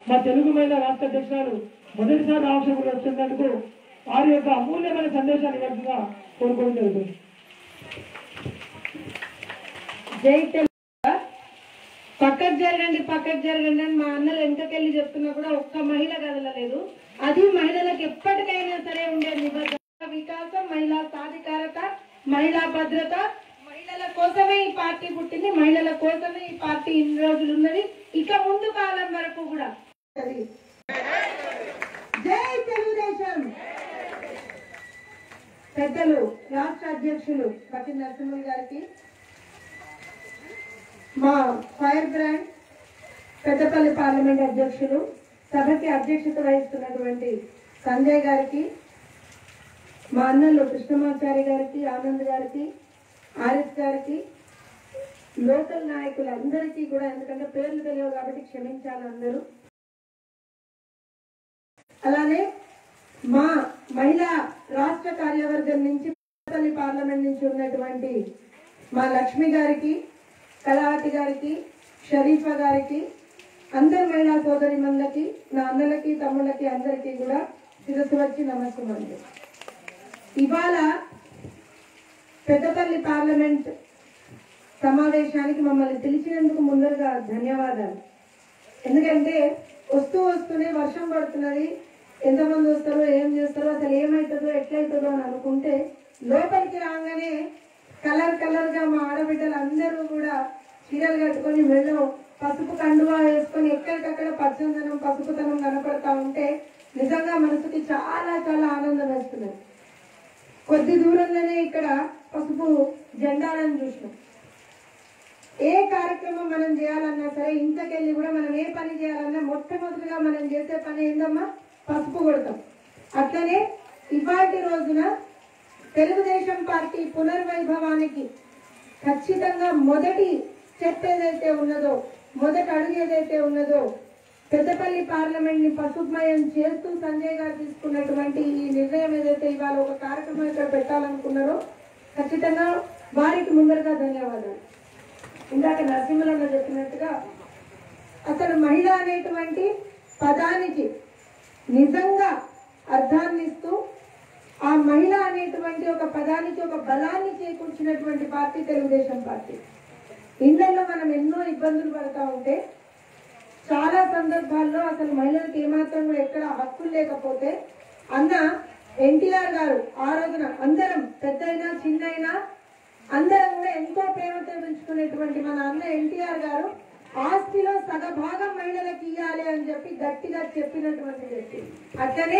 మా తెలుగు మహిళా రాష్ట్ర అధ్యక్షురాలు మొదటిసారి రాష్ట్రంలో వచ్చినందుకు వారి యొక్క అమూల్యమైన సందేశాన్ని ఇవ్వాల్సిందిగా కోరుకోవడం జరుగుతుంది జై తెలుగు పక్కకు జరగండి పక్కకు జరగండి అని మా అన్నలు వెనకకెళ్ళి చెప్తున్నా కూడా ఒక్క మహిళ కదలలేదు అది మహిళలకు ఎప్పటికైనా సరే ఉండే నిబద్ధత వికాసం మహిళా సాధికారత మహిళా భద్రత మహిళల కోసమే ఈ పార్టీ పుట్టింది మహిళల కోసమే ఈ పార్టీ ఇన్ని రోజులు ఉన్నది ఇక ముందు కాలం వరకు కూడా అది. జై తెలుగుదేశం పెద్దలు రాష్ట్ర అధ్యక్షులు పట్టి నరసింహ గారికి మా ఫైర్ బ్రాండ్ పెద్దపల్లి పార్లమెంట్ అధ్యక్షులు సభకి అధ్యక్షత వహిస్తున్నటువంటి సంజయ్ గారికి మా అన్నలు కృష్ణమాచారి గారికి ఆనంద్ గారికి ఆరిఫ్ గారికి లోకల్ నాయకులందరికీ కూడా ఎందుకంటే పేర్లు తెలియవు కాబట్టి క్షమించాలి అందరూ అలానే మా మహిళా రాష్ట్ర కార్యవర్గం నుంచి పెద్దపల్లి పార్లమెంట్ నుంచి ఉన్నటువంటి మా లక్ష్మి గారికి కళావతి గారికి షరీఫా గారికి అందరి మహిళా సోదరి మందకి నా అన్నలకి తమ్ముళ్ళకి అందరికీ కూడా శిరస్సు వచ్చి నమస్కారం ఇవాళ పెద్దపల్లి పార్లమెంట్ సమావేశానికి మమ్మల్ని పిలిచినందుకు ముందరగా ధన్యవాదాలు ఎందుకంటే వస్తూ వస్తూనే వర్షం పడుతున్నది ఎంతమంది వస్తారో ఏం చేస్తారో అసలు ఏమవుతుందో ఎట్లయితుందో అని అనుకుంటే లోపలికి రాగానే కలర్ కలర్ గా మా ఆడబిడ్డలు అందరూ కూడా చీరలు కట్టుకొని మెళ్ళో పసుపు కండువా వేసుకొని ఎక్కడికక్కడ పచ్చదనం పసుపుతనం కనపడతా ఉంటే నిజంగా మనసుకి చాలా చాలా ఆనందం వేస్తున్నది కొద్ది దూరంలోనే ఇక్కడ పసుపు జెండాలను చూసినాం ఏ కార్యక్రమం మనం చేయాలన్నా సరే ఇంతకెళ్ళి కూడా మనం ఏ పని చేయాలన్నా మొట్టమొదటిగా మనం చేసే పని ఏందమ్మా పసుపు కొడతాం అట్లనే ఇవాటి రోజున తెలుగుదేశం పార్టీ పునర్వైభవానికి ఖచ్చితంగా మొదటి స్టెప్ ఏదైతే ఉన్నదో మొదటి అడుగు ఏదైతే ఉన్నదో పెద్దపల్లి పార్లమెంట్ ని పసుపుమయం చేస్తూ సంజయ్ గారు తీసుకున్నటువంటి ఈ నిర్ణయం ఏదైతే ఇవాళ ఒక కార్యక్రమం ఇక్కడ పెట్టాలనుకున్నారో ఖచ్చితంగా వారికి ముందరగా ధన్యవాదాలు ఇందాక నరసింహరావు చెప్పినట్టుగా అసలు మహిళ అనేటువంటి పదానికి నిజంగా అర్థాన్ని ఇస్తూ ఆ మహిళ అనేటువంటి ఒక పదానికి ఒక బలాన్ని చేకూర్చినటువంటి పార్టీ తెలుగుదేశం పార్టీ ఇళ్లలో మనం ఎన్నో ఇబ్బందులు పడతా ఉంటే చాలా సందర్భాల్లో అసలు మహిళలకు ఏమాత్రం కూడా ఎక్కడ హక్కులు లేకపోతే అన్న ఎన్టీఆర్ గారు ఆ రోజున అందరం పెద్దయినా చిన్నైనా అందరం కూడా ఎంతో ప్రేమతో పెంచుకునేటువంటి మన అన్న ఎన్టీఆర్ గారు ఆస్తిలో సగభాగం మహిళలకు ఇవ్వాలి అని చెప్పి గట్టిగా చెప్పినటువంటి వ్యక్తి అట్లనే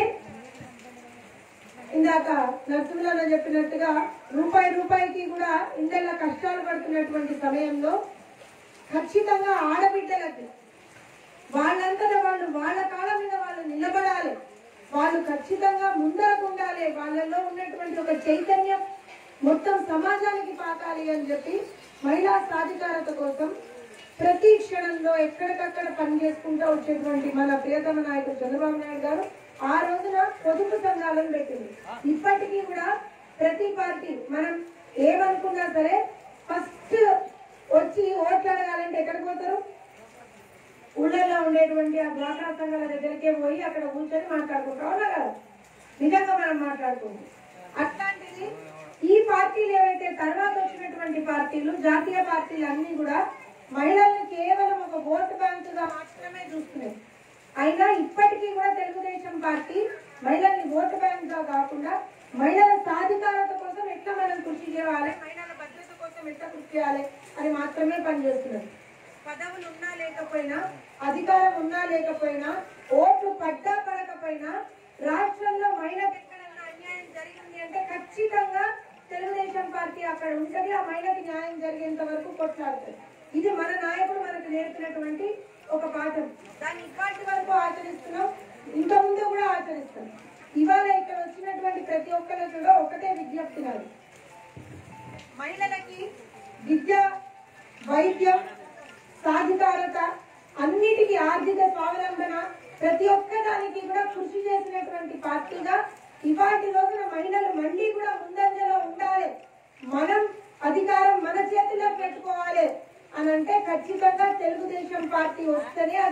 ఇందాక నరసింహలో చెప్పినట్టుగా రూపాయి రూపాయికి కూడా ఇళ్ళ కష్టాలు పడుతున్నటువంటి సమయంలో ఖచ్చితంగా ఆడబిడ్డలకి వాళ్ళంతటా వాళ్ళు వాళ్ళ కాళ్ళ మీద వాళ్ళు నిలబడాలి వాళ్ళు ఖచ్చితంగా ముందరకు ఉండాలి వాళ్ళలో ఉన్నటువంటి ఒక చైతన్యం మొత్తం సమాజానికి పాకాలి అని చెప్పి మహిళా సాధికారత కోసం ప్రతి క్షణంలో ఎక్కడికక్కడ పని చేసుకుంటూ వచ్చేటువంటి మన ప్రియతమ నాయకుడు చంద్రబాబు నాయుడు గారు ఆ రోజున పొదుపు సంఘాలను పెట్టింది ఇప్పటికీ కూడా ప్రతి పార్టీ మనం ఏమనుకున్నా సరే ఫస్ట్ వచ్చి ఓట్లు అడగాలంటే ఎక్కడికి పోతారు ఊళ్ళల్లో ఉండేటువంటి ఆ డ్వాక్రా సంఘాల దగ్గరికే పోయి అక్కడ కూర్చొని మాట్లాడుకుంటాం అవునా కదా నిజంగా మనం మాట్లాడుకుంటాం అట్లాంటిది ఈ పార్టీలు ఏవైతే తర్వాత వచ్చినటువంటి పార్టీలు జాతీయ పార్టీలు అన్ని కూడా మహిళల్ని కేవలం ఒక ఓటు బ్యాంకుగా మాత్రమే చూస్తున్నాయి అయినా ఇప్పటికీ కూడా తెలుగుదేశం పార్టీ మహిళల్ని ఓటు బ్యాంక్ గా కాకుండా మహిళల సాధికారత కోసం ఎట్లా మనం కృషి చేయాలి మహిళల భద్రత కోసం ఎట్లా కృషి చేయాలి అని మాత్రమే పనిచేస్తున్నారు పదవులు ఉన్నా లేకపోయినా అధికారం ఉన్నా లేకపోయినా ఓట్లు పడ్డా పడకపోయినా రాష్ట్రంలో మహిళకు ఎక్కడన్నా అన్యాయం జరిగింది అంటే ఖచ్చితంగా తెలుగుదేశం పార్టీ అక్కడ ఉంటది ఆ మహిళకి న్యాయం జరిగేంత వరకు కొట్లాడుతుంది ఇది మన నాయకుడు మనకు నేర్పినటువంటి ఒక పాఠం దాన్ని ఇప్పటి వరకు ఆచరిస్తున్నాం ఇంకా ముందు కూడా ఆచరిస్తాం ఇవాళ ఇక్కడ వచ్చినటువంటి ప్రతి ఒక్కరికి కూడా ఒకటే విజ్ఞప్తి నాది మహిళలకి విద్య వైద్యం సాధికారత అన్నిటికీ ఆర్థిక స్వావలంబన ప్రతి ఒక్క దానికి కూడా కృషి చేసినటువంటి పార్టీగా ఇవాటి రోజున మహిళలు మళ్ళీ కూడా ముందంజలో ఉండాలి మనం అధికారం మన చేతిలో పెట్టుకోవాలి అని అంటే ఖచ్చితంగా తెలుగుదేశం పార్టీ వస్తేనే అది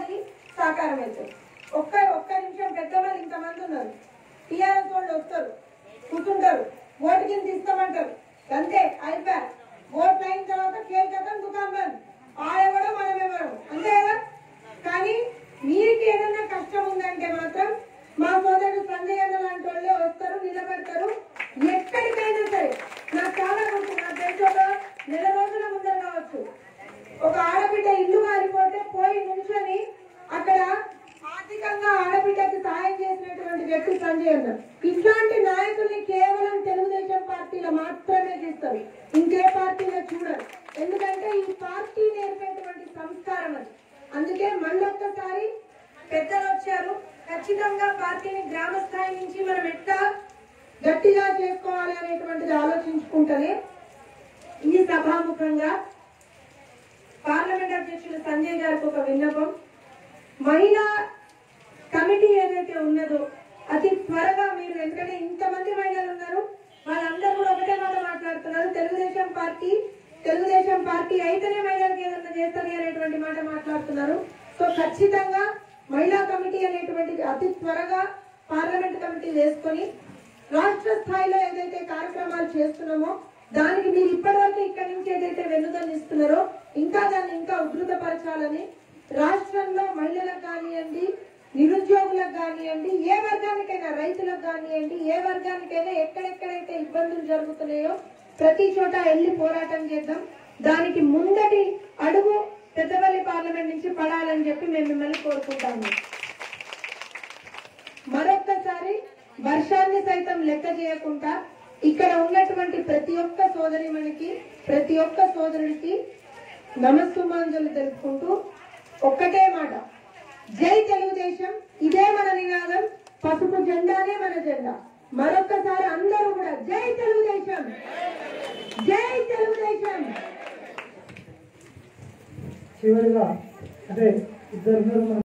సాకారం అవుతుంది ఒక్క ఒక్క నిమిషం పెద్దవాళ్ళు ఇంతమంది ఉన్నారు టీఆర్ఎస్ వాళ్ళు వస్తారు కూర్చుంటారు ఓటు కింద తీస్తామంటారు అంతే అయిపోయా ఓట్లు అయిన తర్వాత కేక్ కథం దుకాణం బంద్ ఆడెవడో మనమెవడో అంతే కదా కానీ మీకు ఏదైనా కష్టం ఉందంటే మాత్రం మా సోదరుడు సంజయ్ అన్న లాంటి వాళ్ళే వస్తారు నిలబెడతారు ఎక్కడికైనా సరే నాకు చాలా గుర్తు నా తెలిసి ఒక నెల రోజుల ముందర కావచ్చు ఒక ఆడబిడ్డ ఇల్లు మారిపోతే పోయి నుంచొని అక్కడ ఆర్థికంగా ఆడబిడ్డకి సాయం చేసినటువంటి వ్యక్తి సంజయ్ అన్న ఇట్లాంటి నాయకుల్ని కేవలం తెలుగుదేశం పార్టీలో మాత్రమే చూస్తారు ఇంకే పార్టీలో చూడరు ఎందుకంటే ఈ పార్టీ నేర్పేటువంటి సంస్కారం అది అందుకే మళ్ళొక్కసారి పెద్దలు వచ్చారు ఖచ్చితంగా పార్టీని గ్రామ స్థాయి నుంచి మనం ఎట్లా గట్టిగా చేసుకోవాలి అనేటువంటిది ఆలోచించుకుంటేనే ఈ సభాముఖంగా పార్లమెంట్ అధ్యక్షులు సంజయ్ గారికి ఒక విన్నపం మహిళా కమిటీ ఏదైతే ఉన్నదో అతి త్వరగా మీరు ఎందుకంటే ఇంతమంది మహిళలు ఉన్నారు వాళ్ళందరూ కూడా ఒకటే మాట మాట్లాడుతున్నారు తెలుగుదేశం పార్టీ తెలుగుదేశం పార్టీ అయితేనే మహిళలకు ఏదన్నా చేస్తుంది అనేటువంటి మాట మాట్లాడుతున్నారు సో ఖచ్చితంగా మహిళా కమిటీ అనేటువంటిది అతి త్వరగా పార్లమెంట్ కమిటీ వేసుకొని రాష్ట్ర స్థాయిలో ఏదైతే కార్యక్రమాలు చేస్తున్నామో దానికి మీరు ఇప్పటివరకు ఇక్కడి నుంచి ఏదైతే వెన్నుదన్ను ఇస్తున్నారో ఇంకా దాన్ని ఇంకా ఉధృతపరచాలని రాష్ట్రంలో మహిళలకు కానివ్వండి నిరుద్యోగులకు కానివ్వండి ఏ వర్గానికైనా రైతులకు కానివ్వండి ఏ వర్గానికైనా ఎక్కడెక్కడైతే ఇబ్బందులు జరుగుతున్నాయో ప్రతి చోట వెళ్ళి పోరాటం చేద్దాం దానికి ముందటి అడుగు పెద్దపల్లి పార్లమెంట్ నుంచి పడాలని చెప్పి మేము మిమ్మల్ని కోరుకుంటాము మరొక్కసారి వర్షాన్ని సైతం లెక్క చేయకుండా ఇక్కడ ఉన్నటువంటి ప్రతి ఒక్క సోదరిమణికి ప్రతి ఒక్క సోదరుడికి నమస్సుమాంజలు తెలుపుకుంటూ ఒక్కటే మాట జై తెలుగుదేశం ఇదే మన నినాదం పసుపు జెండానే మన జెండా మరొక్కసారి అందరూ కూడా జై తెలుగుదేశం జై తెలుగుదేశం చివరిగా అంటే ఇద్దరు